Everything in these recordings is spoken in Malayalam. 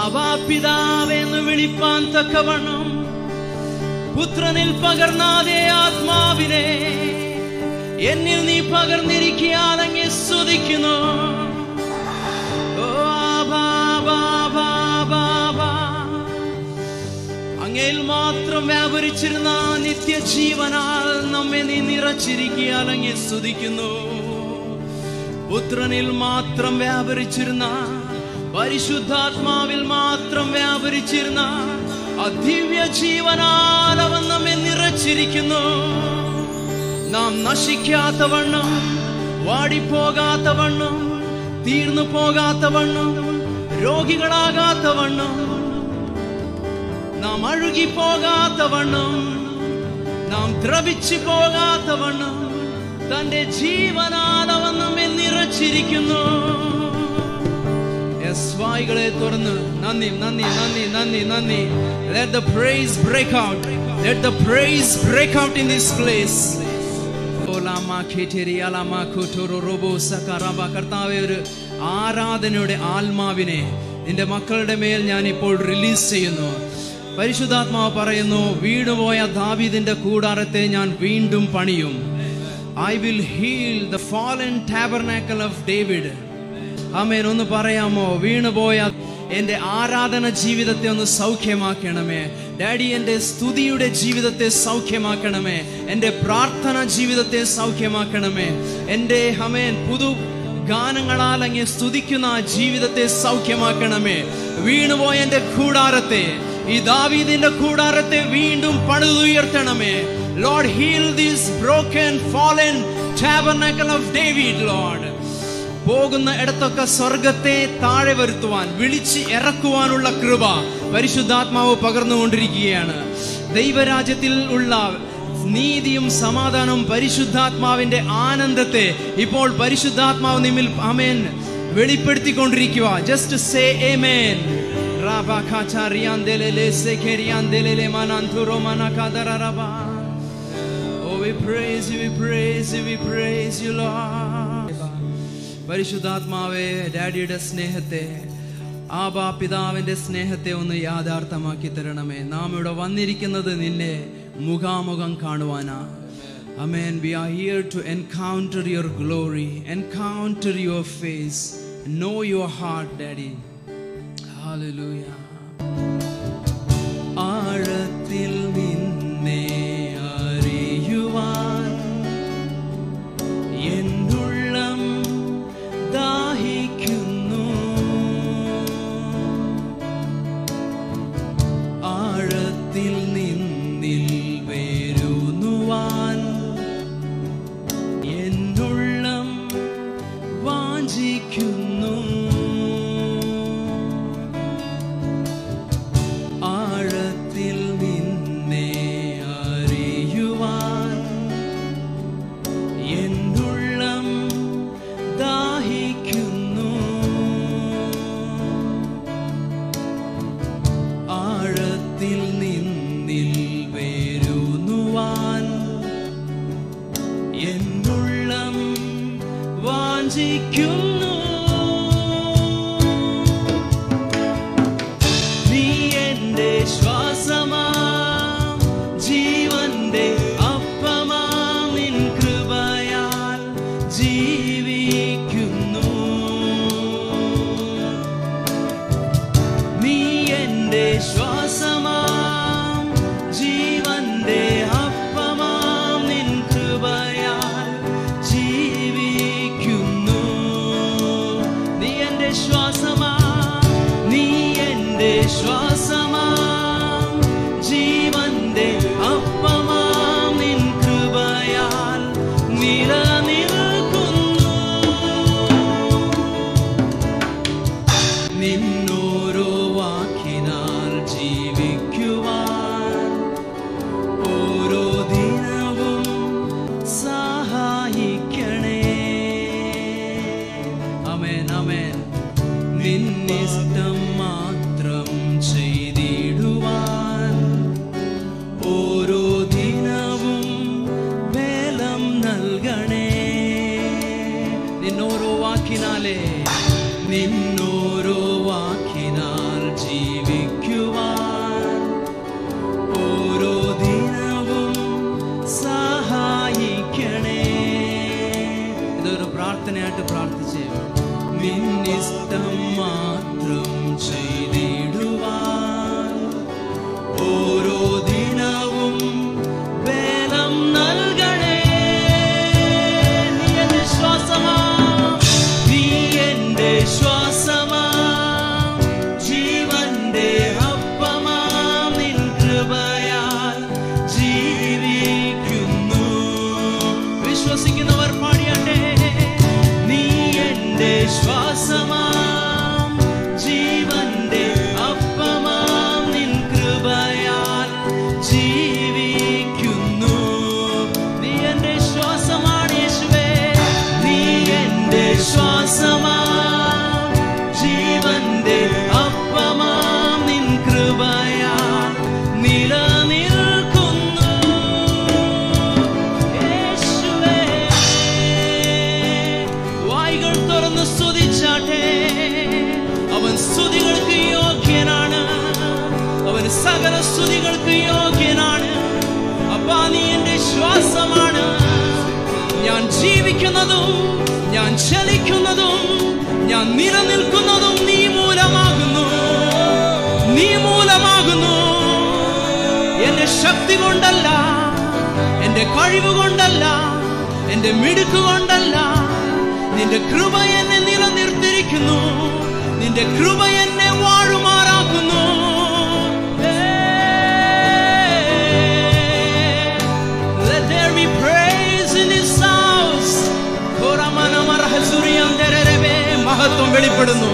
ആവാ പിതാവെന്ന് വിളിപ്പാൻ തക്കവണ്ണം പുത്രനിൽ പകർന്നാതെ ആത്മാവിനെ എന്നിൽ നീ പകർന്നിരിക്കാൻ അങ്ങെ സ്തുതിക്കുന്നു ഓ ആബാ, ബാ, ബാ, ബാ, ബാ. അങ്ങയിൽ മാത്രം വ്യാപരിച്ചിരുന്ന നിത്യജീവനാൽ നമ്മെ നീ നിറച്ചിരിക്കാൻ അങ്ങെ സ്തുതിക്കുന്നു പുത്രനിൽ മാത്രം വ്യാപരിച്ചിരുന്ന പരിശുദ്ധാത്മാവിൽ മാത്രം വ്യാപരിച്ചിരുന്ന അദിവ്യ ജീവനാൽ അവൻ നമ്മെ നിറച്ചിരിക്കുന്നു നാം നശിക്കാത്ത വണ്ണം വാടിപ്പോകാത്ത വണ്ണം തീർന്നു പോകാത്ത വണ്ണം രോഗികളാകാത്ത വണ്ണം നാം അഴുകി പോകാത്ത വണ്ണം നാം ദ്രവിച്ചു പോകാത്ത വണ്ണം തന്റെ ജീവനാൽ അവൻ നമ്മെ നിറച്ചിരിക്കുന്നു Yes, വായ്കളെ തുറന്ന് നന്ദി നന്ദി നന്ദി നന്ദി നന്ദി let the praise break out let the praise break out in this place ഓലാമ ഖേറ്റേരി അലാമ ഖുതുറു റുബു സകറബ കർത്താവേ ഒരു ആരാധനയുടെ ആത്മാവിനെ നിന്റെ മക്കളുടെ മേൽ ഞാൻ ഇപ്പോൾ റിലീസ് ചെയ്യുന്നു പരിശുദ്ധാത്മാവ് പറയുന്നു വീണുപോയ ദാവീദിന്റെ കൂടാരത്തെ ഞാൻ വീണ്ടും പണിയും I will heal the fallen tabernacle of David ആമേൻ ഒന്ന് പറയാമോ വീണുപോയ എന്റെ ആരാധന ജീവിതത്തെ ഒന്ന് സൗഖ്യമാക്കണമേ ഡാഡി എൻ്റെ സ്തുതിയുടെ ജീവിതത്തെ സൗഖ്യമാക്കണമേ എൻ്റെ പ്രാർത്ഥന ജീവിതത്തെ സൗഖ്യമാക്കണമേ എൻ്റെ ഹമേൻ പുതു ഗാനങ്ങളാൽ അങ്ങ് സ്തുതിക്കുന്ന ആ ജീവിതത്തെ സൗഖ്യമാക്കണമേ വീണുപോയ എൻ്റെ കൂടാരത്തെ ഈ ദാവീദിന്റെ കൂടാരത്തെ വീണ്ടും പണിതുയർത്തണമേ Lord heal this broken fallen tabernacle of David Lord പോകുന്ന ഇടത്തൊക്കെ സ്വർഗത്തെ താഴെ വരുത്തുവാൻ വിളിച്ച് ഇറക്കുവാനുള്ള കൃപ പരിശുദ്ധാത്മാവ് പകർന്നുകൊണ്ടിരിക്കുകയാണ് ദൈവരാജ്യത്തിൽ ഉള്ള നീതിയും സമാധാനവും പരിശുദ്ധാത്മാവിന്റെ ആനന്ദത്തെ ഇപ്പോൾ പരിശുദ്ധാത്മാവ് നിമ്മിൽ അമേൻ വെളിപ്പെടുത്തിക്കൊണ്ടിരിക്കുക just say amen Oh, we praise you, we praise you, we praise you, Lord. പരിശുദ്ധാത്മാവേ ഡാഡിയുടെ സ്നേഹത്തെ ആബാ പിതാവിന്റെ സ്നേഹത്തെ ഒന്ന് യാഥാർത്ഥമാക്കി തരണമേ നാം ഇവിടെ വന്നിരിക്കുന്നത് നിന്നെ മുഖാമുഖം കാണുവാനാ അമേൻ we are here to encounter your glory encounter your face know your heart daddy hallelujah ആഴത്തിൽ നിന്നെ അറിയുവാൻ എന്നുള്ളം ദാഹിക്കുന്നു ആഴത്തിൽ നിന്നിൽ വേരുന്നുവാൻ എന്നുള്ളം വാഞ്ചിക്കുന്നു ആഴത്തിൽ നിന്നെ അറിയുവാൻ എന്നുള്ളം ദാഹിക്കുന്നു ആഴത്തിൽ നിന്നിൽ വേരുന്നുവാൻ എന്നുള്ളം വാഞ്ചിക്കുന്നു നീ എന്റെ ശ്വാസമാം ജീവന്റെ അപ്പമാം നിൻ കൃപയാൽ ജീവിക്കുന്നു നീ എന്റെ ശ്വാസമാം ജീവന്റെ അപ്പമാം നിൻ കൃപയാൽ ജീവിക്കുന്നു നീ എന്റെ ശ്വാസമാ നീ എന്റെ ശ്വാസമാം ജീവന്റെ അപ്പമാം നിൻ കൃപയാൽ നിലനിൽക്കുന്നു നിന്നോരോ വാക്കിനാൽ ജീവിക്കുവാൻ ഓരോ ദിനവും സഹായിക്കണേ അമേൻ അമേൻ നിന്നിഷ്ടം മാത്രം ചെയ്തിടുവാൻ ഓരോ ദിനവും ബലം നൽകണേ നിന്നോരോ വാക്കിനാലേ നിന്നോരോ വാക്കിനാൽ സകല സ്തുതികൾക്ക് യോഗ്യനാണ് അപ്പാ നീ എന്റെ ശ്വാസമാണ് ഞാൻ ജീവിക്കുന്നതും ഞാൻ ചലിക്കുന്നതും ഞാൻ നിലനിൽക്കുന്നതും നീ മൂലമാകുന്നു നീ മൂലമാകുന്നു എന്റെ ശക്തി കൊണ്ടല്ല എന്റെ കഴിവ് കൊണ്ടല്ല എന്റെ മിടുക്ക് കൊണ്ടല്ല നിന്റെ കൃപ എന്നെ നിലനിർത്തിയിരിക്കുന്നു നിന്റെ കൃപ എന്നെ വാഴുമാറാക്കുന്നു Let there be praise in this house. ഘോരമനമർഹസുരിയം ദരരവേ. മഹത്വം വെളിപ്പെടുന്നു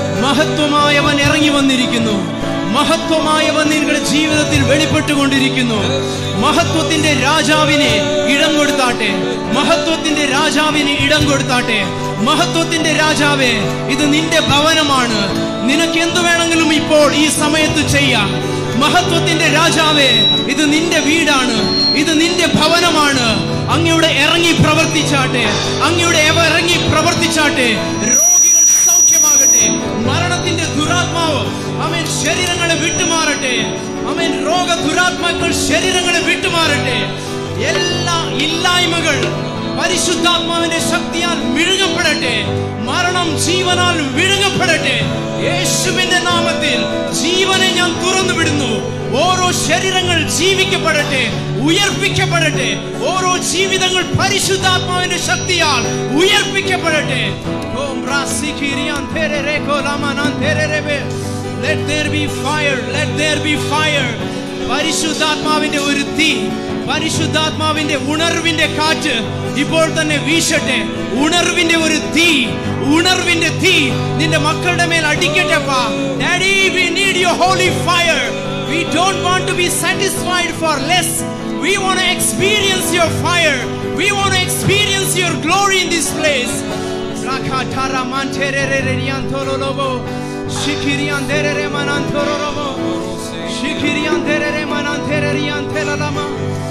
മഹത്വമായവൻ ഇറങ്ങി വന്നിരിക്കുന്നു മഹത്വമായവൻ നിങ്ങളുടെ ജീവിതത്തിൽ വെളിപ്പെട്ടുകൊണ്ടിരിക്കുന്നു മഹത്വത്തിന്റെ രാജാവിനെ ഇടം കൊടുത്താട്ടെ മഹത്വത്തിന്റെ രാജാവിന് ഇടം കൊടുത്താട്ടെ മഹത്വത്തിന്റെ രാജാവേ ഇത് നിന്റെ ഭവനമാണ് നിനക്ക് എന്തു വേണമെങ്കിലും ഇപ്പോൾ ഈ സമയത്ത് ചെയ്യാം മഹത്വത്തിന്റെ രാജാവേ ഇത് നിന്റെ വീടാണ് ഇത് നിന്റെ ഭവനമാണ് അങ്ങയുടെ ഇറങ്ങി പ്രവർത്തിച്ചാട്ടെ അങ്ങയുടെ എവ- ഇറങ്ങി പ്രവർത്തിച്ചാട്ടെ രോഗികൾ സൗഖ്യമാകട്ടെ മരണത്തിന്റെ ദുരാത്മാവ് അവൻ ശരീരങ്ങളെ വിട്ടുമാറട്ടെ അവൻ രോഗ ദുരാത്മാക്കൾ ശരീരങ്ങളെ വിട്ടുമാറട്ടെ എല്ലാ ഇല്ലായ്മകൾ പരിശുദ്ധാത്മാവിന്റെ ശക്തിയാൽ വിഴുങ്ങപ്പെടട്ടെ മരണം ജീവനാൽ വിഴുങ്ങപ്പെടട്ടെ യേശുവിന്റെ നാമത്തിൽ ജീവനെ ഞാൻ തുറന്നു വിടുന്നു ഓരോ ശരീരങ്ങൾ ജീവിക്കപ്പെടട്ടെ ഉയർപ്പിക്കപ്പെടട്ടെ ഓരോ ജീവിതങ്ങൾ പരിശുദ്ധാത്മാവിന്റെ ശക്തിയാൽ ഉയർപ്പിക്കപ്പെടട്ടെ ഓം റാസിഖിരിയാൻ തെരരെ കോലാമാനാൻ തെരരെവേ. Let there be fire, let there be fire. പരിശുദ്ധാത്മാവിന്റെ ഒരു തീ പരിശുദ്ധാത്മാവിന്റെ ഉണർവിന്റെ കാറ്റ് ഇപ്പോൾ തന്നെ വീശട്ടെ ഉണർവിന്റെ ഒരു തീ ഉണർവിന്റെ തീ നിന്റെ മക്കളുടെ മേൽ അടിക്കട്ടെ daddy we need your holy fire we don't want to be satisfied for less we want to experience your fire we want to experience your glory in this place Rakatara manterere riantololobo. Shikirian derere manantololobo. Shikirian derere manantere riantelalama.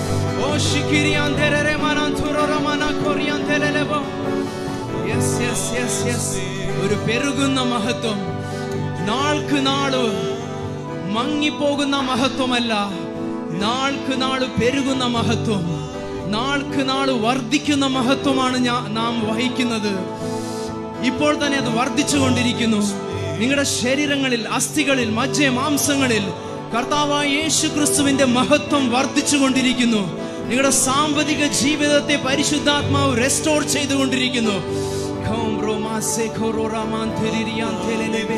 O shikirian derere mananturoromana koriantelelebo. Yes, yes, yes, yes. ഒരു പെരുകുന്ന മഹത്വം നാൾക്ക് നാള് മങ്ങിപ്പോകുന്ന മഹത്വമല്ല നാൾക്ക് നാള് പെരുകുന്ന മഹത്വം നാൾക്ക് നാള് വർദ്ധിക്കുന്ന മഹത്വമാണ് ഞാൻ നാം വഹിക്കുന്നത് ഇപ്പോൾ തന്നെ അത് വർദ്ധിച്ചുകൊണ്ടിരിക്കുന്നു നിങ്ങളുടെ ശരീരങ്ങളിൽ അസ്ഥികളിൽ മജ്ജ മാംസങ്ങളിൽ കർത്താവായ യേശു ക്രിസ്തുവിന്റെ മഹത്വം വർദ്ധിച്ചുകൊണ്ടിരിക്കുന്നു നിങ്ങളുടെ സാമ്പത്തിക ജീവിതത്തെ പരിശുദ്ധാത്മാവ് റെസ്റ്റോർ ചെയ്തുകൊണ്ടിരിക്കുന്നു ഖോം റോമാസെ ഖോറോറാമാൻ തെരിരിയാൻ തെലലെബെ.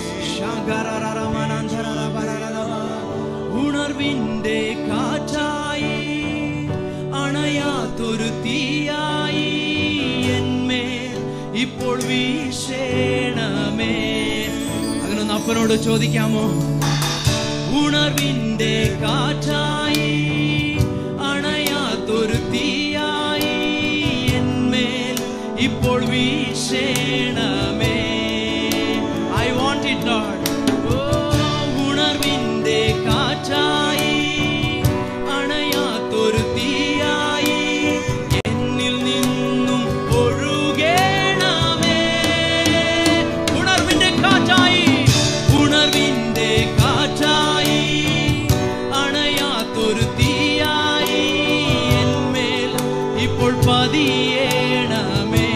ശാഗരരരമനന്തരരബരരരബ. ഉണർവിന്റെ കാറ്റായി അണയാത്തൊരു തീയായി എന്മേൽ ഇപ്പോൾ വീശേണമേ അങ്ങനൊന്ന് അപ്പനോട് ചോദിക്കാമോ ഉണർവിന്റെ കാറ്റായി അണയാത്തൊരു തീയായി എന്മേൽ ഇപ്പോൾ വീശേണമേ ഐ വാണ്ട് ഇറ്റ് ലോർഡ് ഓ ഉണർവിന്റെ കാറ്റായി അണയാത്തൊരു തീയായി എന്നിൽ നിന്നും ഒഴുകേണമേ ഉണർവിന്റെ കാറ്റായി ഉണർവിന്റെ കാറ്റായി അണയാത്തൊരു തീയായി എന്മേൽ ഇപ്പോൾ പതിയേണമേ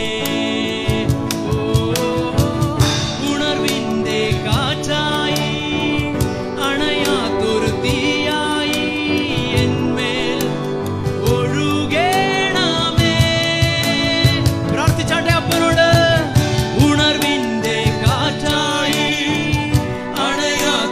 ഓ, ഉണർവിന്റെ കാറ്റായി അണയാത്തൊരു തീയായി എന്മേൽ ഒഴുകേണമേ പ്രാർത്ഥിച്ചാട്ടെ അപ്പനോട് ഉണർവിന്റെ കാറ്റായി അണയാ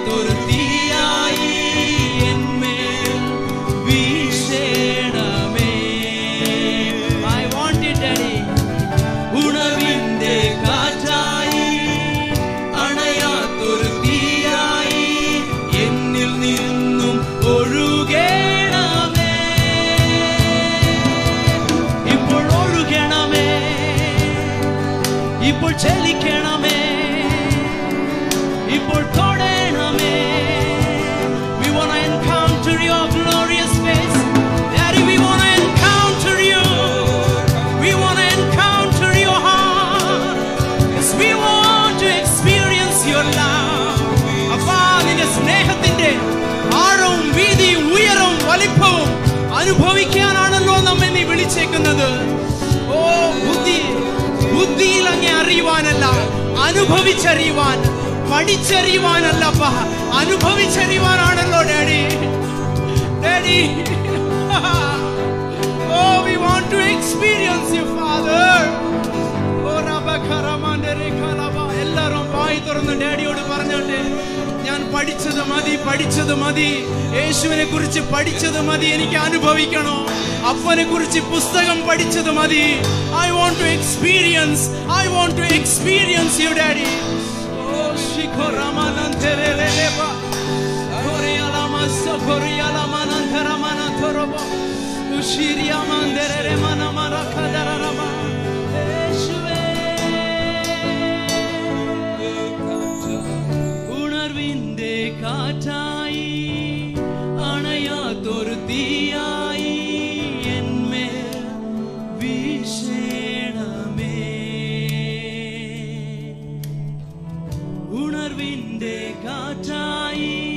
അനുഭവിക്കാനാണല്ലോ നമ്മെ നീ വിളിച്ചേക്കുന്നത് ഓ ബുദ്ധി ബുദ്ധിയിൽ അങ്ങേ അറിയുവാനല്ല അനുഭവിച്ചറിയുവാൻ പഠിച്ചറിയുവാനല്ലപ്പ അനുഭവിച്ചറിയുവാനാണല്ലോ daddy daddy oh we want to experience you father oh റബഖറമാൻഡരെ ഖലബ. എല്ലാവരും വായി തുറന്ന് ഡാഡിയോട് പറഞ്ഞോട്ടെ ഞാൻ പഠിച്ചത് മതി പഠിച്ചത് മതി യേശുവിനെ കുറിച്ച് പഠിച്ചത് മതി എനിക്ക് അനുഭവിക്കണോ അപ്പനെ കുറിച്ച് പുസ്തകം പഠിച്ചത് മതി I want to experience I want to experience you daddy oh ശിഖോ രാമാനന്ദരേലേബ. കൊറിയലമസ്സോ കൊറിയലമനന്തരമനന്തരബോ. ഉശിരിയമന്ദരരെ മനമരഖദരരബ. യേശുവേ ഉണർവിന്റെ കാറ്റായി അണയാത്തൊരു തീയായി എന്മേൽ വീശേണമേ ഉണർവിന്റെ കാറ്റായി